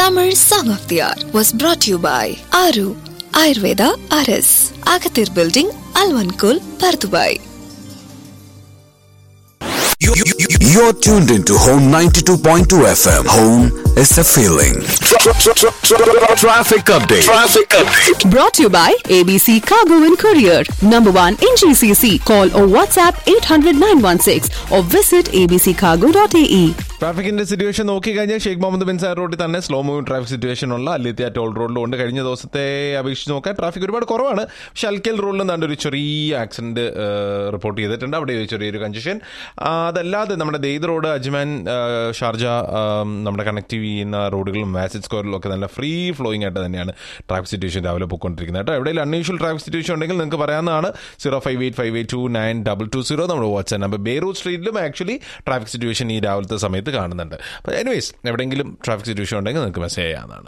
Tamil Song of the Hour was brought to you by Aru Ayurveda RS, Agathir Building, Alvankul, Pardubai. You- you- you- You're tuned into Home 92.2 FM. Home is a feeling. Traffic update. Traffic update. Brought to you by ABC Cargo and Courier. Number one in GCC. Call or WhatsApp 800 916 or visit abccargo.ae. ട്രാഫിക്കിന്റെ situation നോക്കിക്കഴിഞ്ഞാൽ Sheikh Muhammad bin sir റോഡിൽ തന്നെ slow moving traffic situation ഉള്ള അല്ലിത്യ toll റോഡിലും ഉണ്ട് കഴിഞ്ഞ ദിവസത്തെ അപേക്ഷിച്ച് നോക്കാൻ ട്രാഫിക് ഒരുപാട് കുറവാണ് പക്ഷെ അൽക്കൽ റോഡിൽ നിന്നാണ്ട് ഒരു ചെറിയ ആക്സിഡന്റ് റിപ്പോർട്ട് ചെയ്തിട്ടുണ്ട് അവിടെ ഒരു ചെറിയൊരു കൺജഷൻ അതല്ലാതെ നമ്മുടെ ദെയ്ത് റോഡ് അജ്മാൻ ആ, ഷാർജ ആ, നമ്മുടെ കണക്ട് ചെയ്യുന്ന റോഡുകളും വാസിഡ് സ്ക്വയറിലും ഒക്കെ നല്ല ഫ്രീ ഫ്ലോയിങ് ആയിട്ട് തന്നെയാണ് ട്രാഫിക് സിറ്റുവേഷൻ രാവിലെ പോയിക്കൊണ്ടിരിക്കുന്നത് കേട്ടോ എവിടെയെങ്കിലും അൺയൂഷ്വൽ ട്രാഫിക് സിറ്റുവേഷൻ ഉണ്ടെങ്കിൽ നിങ്ങൾക്ക് പറയാവുന്നതാണ് zero five eight five eight two nine double two zero നമ്മുടെ വാട്സ്ആപ്പ് നമ്പർ ബേറൂട്ട് സ്ട്രീറ്റിലും ആക്ച്വലി ട്രാഫിക് സിറ്റുവേഷൻ ഈ രാവിലത്തെ സമയത്ത് കാണുന്നുണ്ട് അപ്പോൾ എനിവേസ് എവിടെയെങ്കിലും ട്രാഫിക് സിറ്റുവേഷൻ ഉണ്ടെങ്കിൽ നിങ്ങൾക്ക് മെസ്സേജ് ചെയ്യാവുന്നതാണ്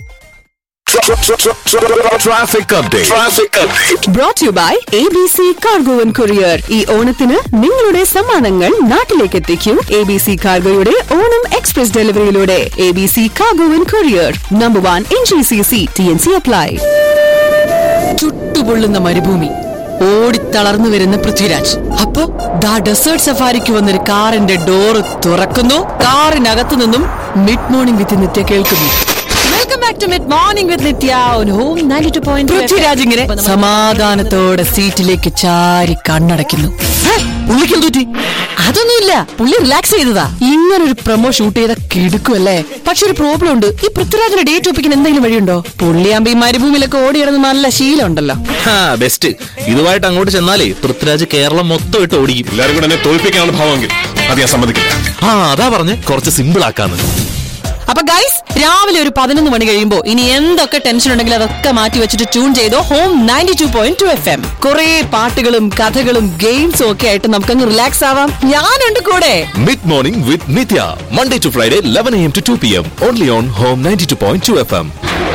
Traffic update. Traffic update. Brought to you by ABC Cargo and Courier. ഈ ഓണത്തിന് നിങ്ങളുടെ സമ്മാനങ്ങൾ നാട്ടിലേക്ക് എത്തിക്കൂ എ ബി സി കാർഗോയുടെ ഓണം എക്സ്പ്രസ് ഡെലിവറിയിലൂടെ A B C cargo and courier number one in G C C T N C apply ചുട്ടുപൊള്ളുന്ന മരുഭൂമി ഓടിത്തളർന്നു വരുന്ന പൃഥ്വിരാജ് അപ്പോ ദാ ഡെസേർട്ട് സഫാരിക്ക് വന്നൊരു കാറിന്റെ ഡോറ് തുറക്കുന്നു കാറിനകത്തു നിന്നും മിഡ് മോർണിംഗ് വിത്ത് നിത്യ കേൾക്കുന്നു welcome back to mid morning with Nithya on home 92.2 Prithviraj ഇങ്ങനെ സമാധാനത്തോടെ സീറ്റിലേക്ക് ചാരി കണ്ണടയ്ക്കുന്നു പുള്ളിക്കും തൂറ്റി അതൊന്നുമില്ല പുള്ളി റിലാക്സ് ചെയ്തതാ ഇങ്ങനെ ഒരു പ്രൊമോ ഷൂട്ട് ചെയ്ത കിടുക്കുമല്ലേ പക്ഷെ ഒരു പ്രോബ്ലം ഉണ്ട് ഈ പൃഥ്വിരാജിന്റെ ഡേറ്റ് ഒപ്പിക്കാൻ എന്തെങ്കിലും വഴിയുണ്ടോ പുള്ളിയാകുമ്പോ ഈ മരുഭൂമിയിലൊക്കെ ഓടിയിടുന്ന നല്ല ശീലം ഉണ്ടല്ലോ ബെസ്റ്റ് ഇതുമായിട്ട് അങ്ങോട്ട് ചെന്നാലേ പൃഥ്വിരാജ് കേരളം മൊത്തം ഇട്ട് ഓടിക്കും എല്ലാവരും കൂടെ എന്നെ തോൽപ്പിക്കാനുള്ള ഭാവമെങ്കിൽ അത് ഞാൻ സമ്മതിക്കില്ല ആ അതാ പറഞ്ഞ് കുറച്ച് സിമ്പിൾ ആക്കാന്ന് അപ്പൊ ഗൈസ് രാവിലെ ഒരു പതിനൊന്ന് മണി കഴിയുമ്പോ ഇനി എന്തൊക്കെ ടെൻഷൻ ഉണ്ടെങ്കിലും അതൊക്കെ മാറ്റി വെച്ചിട്ട് ട്യൂൺ ചെയ്തോ home ninety two point two F M കുറെ പാട്ടുകളും കഥകളും ഗെയിംസും ഒക്കെ ആയിട്ട് നമുക്കങ്ങ് റിലാക്സ് ആവാം ഞാനുണ്ട് കൂടെ mid morning with Nithya Monday to Friday eleven AM to two P M only on home ninety two point two F M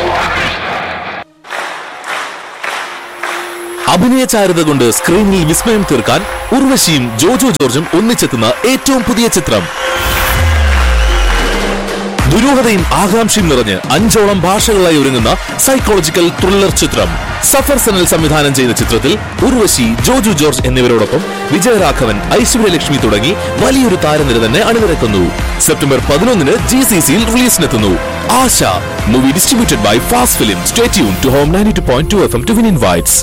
അഭിനയ ചാരുത കൊണ്ട് സ്ക്രീനിൽ വിസ്മയം തീർക്കാൻ ഉർവശിയും ജോജോ ജോർജും ഒന്നിച്ചെത്തുന്ന ഏറ്റവും പുതിയ ചിത്രം ദുരൂഹതയും ആകാംക്ഷയും നിറഞ്ഞ് അഞ്ചോളം ഭാഷകളായി ഒരുങ്ങുന്ന സൈക്കോളജിക്കൽ ത്രില്ലർ ചിത്രം സഫർ സനൽ സംവിധാനം ചെയ്ത ചിത്രത്തിൽ ഉർവശി ജോജു ജോർജ് എന്നിവരോടൊപ്പം വിജയരാഘവൻ ഐശ്വര്യലക്ഷ്മി തുടങ്ങി വലിയൊരു താരനിര തന്നെ അണിനിരക്കുന്നു സെപ്റ്റംബർ പതിനൊന്നിന് ജി സി സിയിൽ റിലീസിനെത്തുന്നു Asha movie distributed by fast film stay tune to home ninety two point two F M to win invites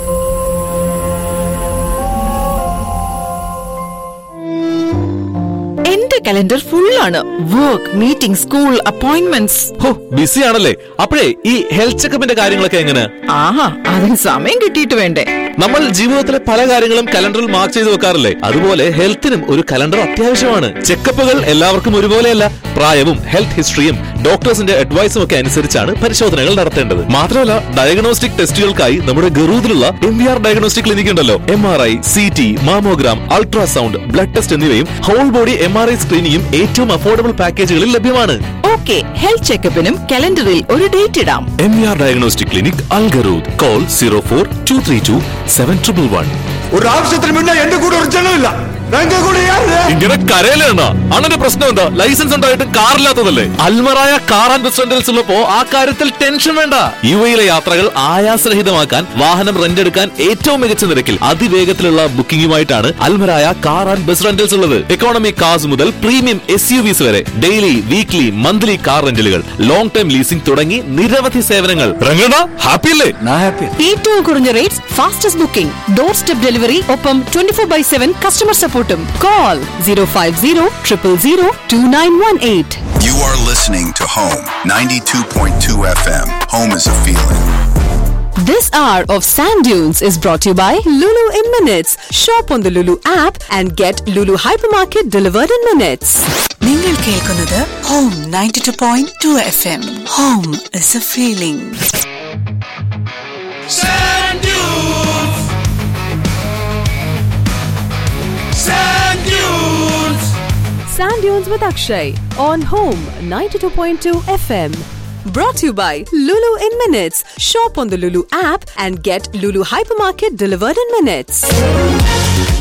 എന്റെ കലണ്ടർ ഫുൾ ആണ് വർക്ക് മീറ്റിംഗ് സ്കൂൾ അപ്പോയിന്റ്മെന്റ്സ് ഹോ ബിസി ആണല്ലേ അപ്പോഴേ ഈ ഹെൽത്ത് ചെക്കപ്പിന്റെ കാര്യങ്ങളൊക്കെ എങ്ങനെ ആഹാ അതിന് സമയം കിട്ടിയിട്ട് വേണ്ടേ നമ്മൾ ജീവിതത്തിലെ പല കാര്യങ്ങളും കലണ്ടറിൽ മാർക്ക് ചെയ്ത് വെക്കാറില്ലേ അതുപോലെ ഹെൽത്തിനും ഒരു കലണ്ടർ അത്യാവശ്യമാണ് ചെക്കപ്പുകൾ എല്ലാവർക്കും ഒരുപോലെയല്ല പ്രായവും ഹെൽത്ത് ഹിസ്റ്ററിയും ഡോക്ടേഴ്സിന്റെ അഡ്വൈസും ഒക്കെ അനുസരിച്ചാണ് പരിശോധനകൾ നടത്തേണ്ടത് മാത്രമല്ല ഡയഗ്നോസ്റ്റിക് ടെസ്റ്റുകൾക്കായി നമ്മുടെ ഗറൂദിലുള്ള M V R diagnostic clinic ഉണ്ടല്ലോ M R I C T mammogram ultrasound blood test എന്നിവയും whole body M R I സ്ക്രീനിങ്ങും ഏറ്റവും അഫോർഡബിൾ പാക്കേജുകളിൽ ലഭ്യമാണ് ഓക്കെ ഹെൽത്ത് ചെക്കപ്പിനും കലണ്ടറിൽ ഒരു ഡേറ്റ് ഇടാം M V R diagnostic clinic Al Garhoud call zero four two three two seven triple one ഒരു ആവശ്യത്തിന് മുന്നേ എന്റെ കൂടെ ഒരു ജനമില്ല എന്റെ കൂടെ ആരുമില്ല. ഇങ്ങനെ കരയിലെണ്ണ അണ്ണന്റെ പ്രശ്നം എന്താ ലൈസൻസ് ഉണ്ടായിട്ട് കാറില്ലാത്തതല്ലേ Al Maraya car and bus rentals ഉള്ളപ്പോ ആ കാര്യത്തിൽ ടെൻഷൻ വേണ്ട യു എയിലെ യാത്രകൾ ആയാസരഹിതമാക്കാൻ വാഹനം റെന്റ് എടുക്കാൻ ഏറ്റവും മികച്ച നിരക്കിൽ അതിവേഗത്തിലുള്ള ബുക്കിംഗുമായിട്ടാണ് Al Maraya car and bus rentals ഉള്ളത് എക്കോണമി കാർസ് മുതൽ പ്രീമിയം എസ് യു വിസ് വരെ ഡെയിലി വീക്ക്ലി മന്ത്ലി കാർ റെന്റലുകൾ ലോങ് ടൈം ലീസിംഗ് തുടങ്ങി നിരവധി സേവനങ്ങൾ രംഗണ ഹാപ്പി അല്ലേ ഏറ്റവും കുറഞ്ഞ rates fastest booking door step delivery ഒപ്പം twenty four by seven customer സപ്പോർട്ടും call zero five zero triple zero two nine one eight You are listening to Home 92.2 FM. Home is a feeling. This hour of Sand Dunes is brought to you by Lulu in Minutes. Shop on the Lulu app and get Lulu Hypermarket delivered in minutes. നിങ്ങൾ കേൾക്കുന്നത് home ninety two point two F M home is a feeling Sand Dunes with Akshay on Home 92.2 FM. Brought to you by Lulu in Minutes. Shop on the Lulu app and get Lulu Hypermarket delivered in minutes.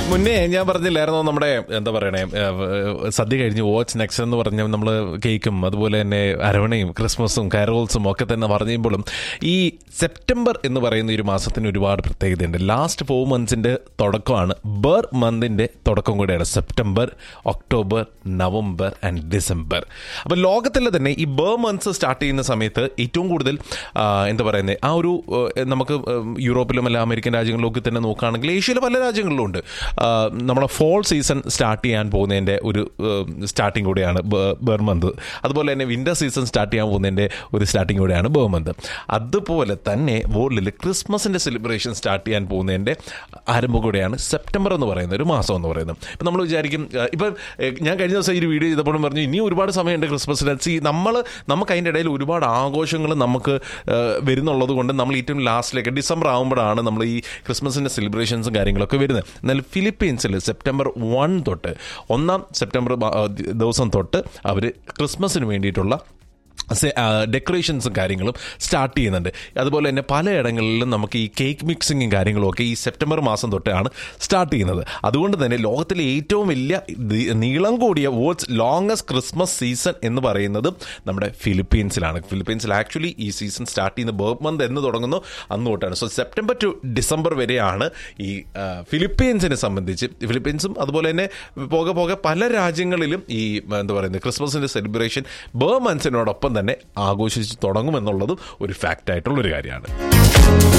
മുന്നേ ഞാൻ പറഞ്ഞില്ലായിരുന്നോ നമ്മുടെ എന്താ പറയണേ ഏഹ്, സദ്യ കഴിഞ്ഞ് watch next എന്ന് പറഞ്ഞ നമ്മൾ കേക്കും അതുപോലെ തന്നെ അരവണയും ക്രിസ്മസും കാരോൾസും ഒക്കെ തന്നെ പറയുമ്പോഴും ഈ സെപ്റ്റംബർ എന്ന് പറയുന്ന ഒരു മാസത്തിന് ഒരുപാട് പ്രത്യേകതയുണ്ട് ലാസ്റ്റ് ഫോർ മന്ത്സിന്റെ തുടക്കമാണ് ബർ മന്തിന്റെ തുടക്കം കൂടെയാണ് September October November and December അപ്പോൾ ലോകത്തിലെ തന്നെ ഈ ബർ മന്ത്സ് സ്റ്റാർട്ട് ചെയ്യുന്ന സമയത്ത് ഏറ്റവും കൂടുതൽ ആ, എന്താ പറയുന്നത് ആ ഒരു ഏഹ്, നമുക്ക് ഏഹ്, യൂറോപ്പിലും അല്ല അമേരിക്കൻ രാജ്യങ്ങളിലൊക്കെ തന്നെ നോക്കുകയാണെങ്കിൽ ഏഷ്യയിലെ പല രാജ്യങ്ങളിലും ഉണ്ട് ആ, നമ്മുടെ ഫോൾ സീസൺ സ്റ്റാർട്ട് ചെയ്യാൻ പോകുന്നതിൻ്റെ ഒരു സ്റ്റാർട്ടിങ് കൂടെയാണ് ബർ മന്ത് അതുപോലെ തന്നെ വിന്റർ സീസൺ സ്റ്റാർട്ട് ചെയ്യാൻ പോകുന്നതിൻ്റെ ഒരു സ്റ്റാർട്ടിങ് കൂടെയാണ് ബർ മന്ത് അതുപോലെ തന്നെ വേൾഡിൽ ക്രിസ്മസിൻ്റെ സെലിബ്രേഷൻ സ്റ്റാർട്ട് ചെയ്യാൻ പോകുന്നതിൻ്റെ ആരംഭം കൂടെയാണ് സെപ്റ്റംബർ എന്ന് പറയുന്ന ഒരു മാസം എന്ന് പറയുന്നത് ഇപ്പം നമ്മൾ വിചാരിക്കും ആ, ഇപ്പം ഏ, ഞാൻ കഴിഞ്ഞ ദിവസം ഈ ഒരു വീഡിയോ ചെയ്തപ്പോഴും പറഞ്ഞു ഇനി ഒരുപാട് സമയമുണ്ട് ക്രിസ്മസിന് സി നമ്മൾ നമുക്ക് അതിൻ്റെ ഇടയിൽ ഒരുപാട് ആഘോഷങ്ങൾ നമുക്ക് ആ, വരുന്നുള്ളത് കൊണ്ട് നമ്മൾ ഏറ്റവും ലാസ്റ്റിലേക്ക് ഡിസംബർ ആകുമ്പോഴാണ് നമ്മൾ ഈ ക്രിസ്മസിൻ്റെ സെലിബ്രേഷൻസും കാര്യങ്ങളൊക്കെ വരുന്നത് എന്നാൽ ഫിലിപ്പീൻസിൽ സെപ്റ്റംബർ വൺ തൊട്ട് ഒന്നാം സെപ്റ്റംബർ മ- ആ, ദിവസം തൊട്ട് അവർ ക്രിസ്മസിന് വേണ്ടിയിട്ടുള്ള ഡെക്കറേഷൻസും കാര്യങ്ങളും സ്റ്റാർട്ട് ചെയ്യുന്നുണ്ട് അതുപോലെ തന്നെ പലയിടങ്ങളിലും നമുക്ക് ഈ കേക്ക് മിക്സിങ്ങും കാര്യങ്ങളും ഒക്കെ ഈ സെപ്റ്റംബർ മാസം തൊട്ടാണ് സ്റ്റാർട്ട് ചെയ്യുന്നത് അതുകൊണ്ട് തന്നെ ലോകത്തിലെ ഏറ്റവും വലിയ ദി- നീളം കൂടിയ വേൾഡ്സ് ലോങ്സ്റ്റ് ക്രിസ്മസ് സീസൺ എന്ന് പറയുന്നത് നമ്മുടെ ഫിലിപ്പീൻസിലാണ് ഫിലിപ്പീൻസിൽ ആക്ച്വലി ഈ സീസൺ സ്റ്റാർട്ട് ചെയ്യുന്ന ബേർത്ത് മന്ത് എന്ന് തുടങ്ങുന്നു അന്ന് തൊട്ടാണ് സോ സെപ്റ്റംബർ ടു ഡിസംബർ വരെയാണ് ഈ ആ, ഫിലിപ്പീൻസിനെ സംബന്ധിച്ച് ഫിലിപ്പീൻസും അതുപോലെ തന്നെ പോകെ പോകെ പല രാജ്യങ്ങളിലും ഈ എന്താ പറയുന്നത് ക്രിസ്മസിന്റെ സെലിബ്രേഷൻ ബേർ മന്ത്സിനോടൊപ്പം തന്നെ ആഘോഷിച്ച് തുടങ്ങുമെന്നുള്ളതും ഒരു ഫാക്റ്റ് ആയിട്ടുള്ള ഒരു കാര്യമാണ്